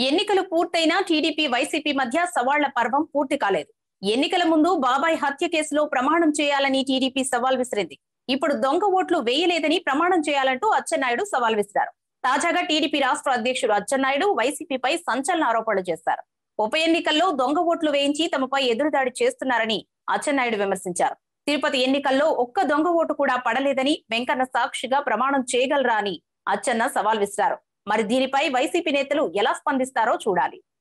ఎన్నికలు పూర్తయినా TDP YCP మధ్య సవాళ్ల పర్వం పూర్తి కాలేదు ఎన్నికల ముందు బాబాయ్ హత్య కేసులో ప్రమాణం చేయాలని టీడీపీ సవాల్ విసిరింది ఇప్పుడు దొంగ ఓట్లు వేయలేదని ప్రమాణం చేయాలంటూ అచ్చెన్నాయుడు సవాల్ విసిరారు తాజాగా టీడీపీ రాష్ట్ర అధ్యక్షుడు అచ్చెన్నాయుడు వైసీపీపై సంచలన ఆరోపణలు చేశారు ఉప ఎన్నికల్లో దొంగ ఓట్లు వేయించి తమపై ఎదురుదాడి చేస్తున్నారని అచ్చెన్నాయుడు విమర్శించారు తిరుపతి ఎన్నికల్లో ఒక్క దొంగ ఓటు కూడా పడలేదని వెంకన్న సాక్షిగా ప్రమాణం చేయగలరా అని అచ్చెన్న సవాల్ విసిరారు మరి దీనిపై వైసీపీ నేతలు ఎలా స్పందిస్తారో చూడాలి